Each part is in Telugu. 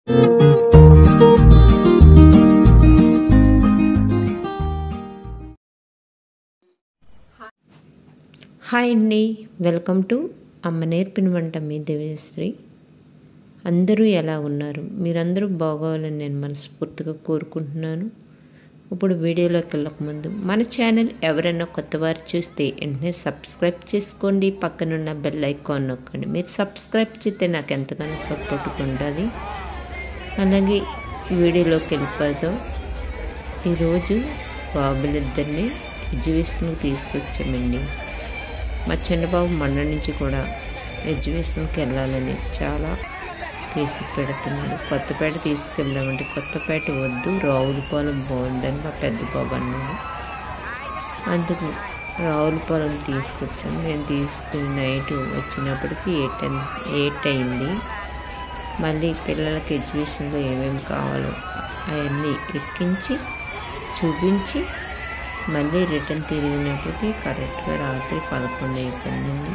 హాయ్ అండి వెల్కమ్ టు అమ్మ నేర్పిన వంట మీ దివ్యశ్రీ అందరూ ఎలా ఉన్నారు మీరందరూ బాగోవాలని నేను మనస్ఫూర్తిగా కోరుకుంటున్నాను ఇప్పుడు వీడియోలోకి వెళ్ళక ముందు మన ఛానల్ ఎవరైనా కొత్త వారు చూస్తే వెంటనే సబ్స్క్రైబ్ చేసుకోండి పక్కనున్న బెల్ ఐకాన్ నొక్కండి మీరు సబ్స్క్రైబ్ చేస్తే నాకు ఎంతగానో సపోర్ట్గా ఉండాలి అలాగే వీడియోలోకి వెళ్ళిపోతాం ఈరోజు బాబులిద్దరిని ఎగ్జిబిషన్కి తీసుకొచ్చామండి మా చిన్నబాబు మొన్న నుంచి కూడా ఎగ్జిబిషన్కి వెళ్ళాలని చాలా తీసి పెడుతున్నాడు కొత్తపేట తీసుకెళ్దామంటే కొత్తపేట వద్దు రావులపాలెం బాగుందని మా పెద్ద బాబు అన్నాడు అందుకు రావులపాలెం తీసుకొచ్చాము నేను తీసుకుని నైట్ వచ్చినప్పటికి ఎయిట్ ఎయిట్ అయింది మళ్ళీ పిల్లలకి ఎగ్జిబిషన్లో ఏమేమి కావాలో అవన్నీ ఎక్కించి చూపించి మళ్ళీ రిటర్న్ తిరిగినప్పటికీ కరెక్ట్గా రాత్రి పదకొండు అయిపోయిందండి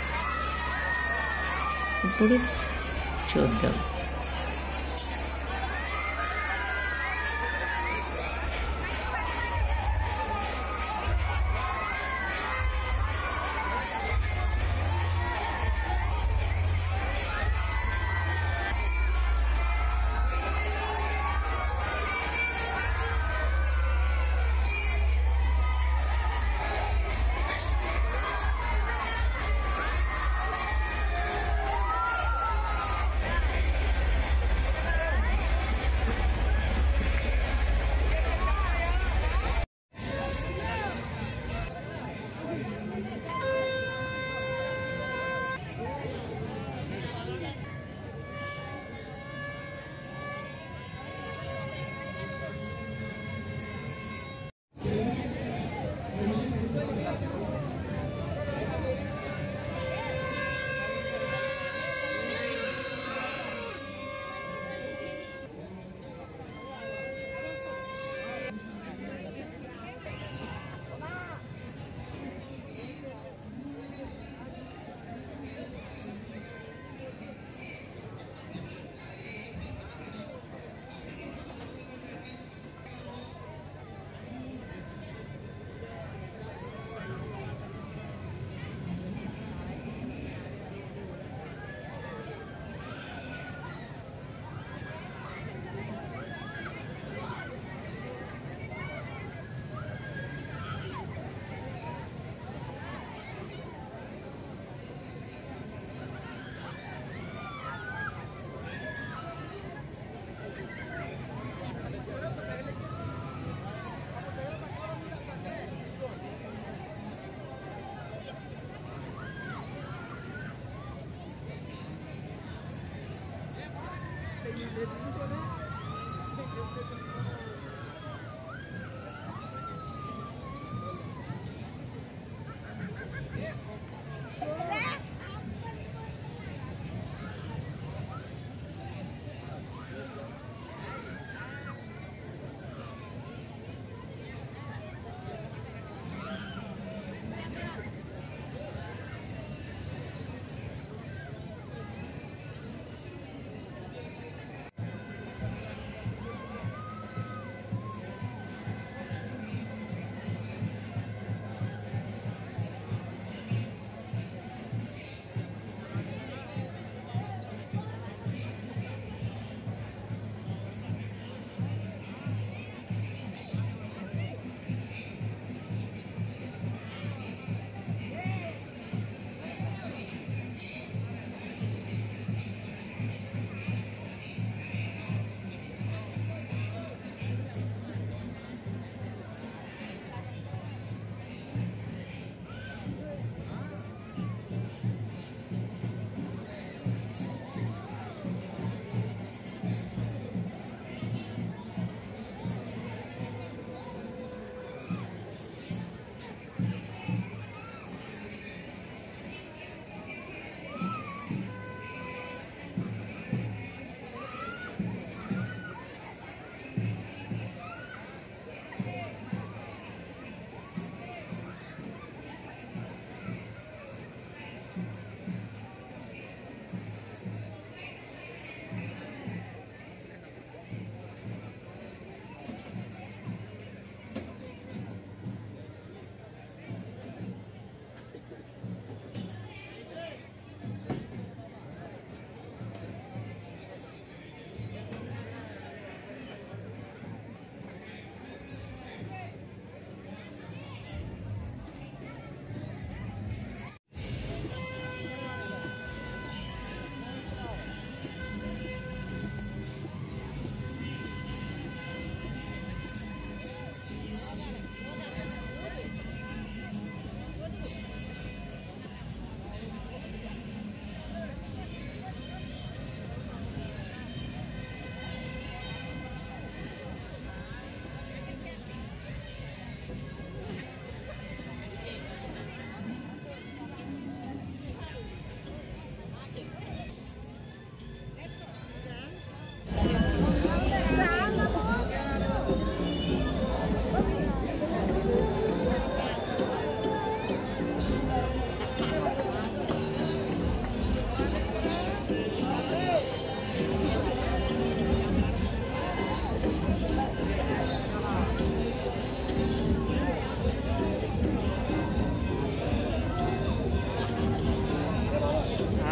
ఇప్పుడు చూద్దాం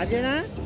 అదేనా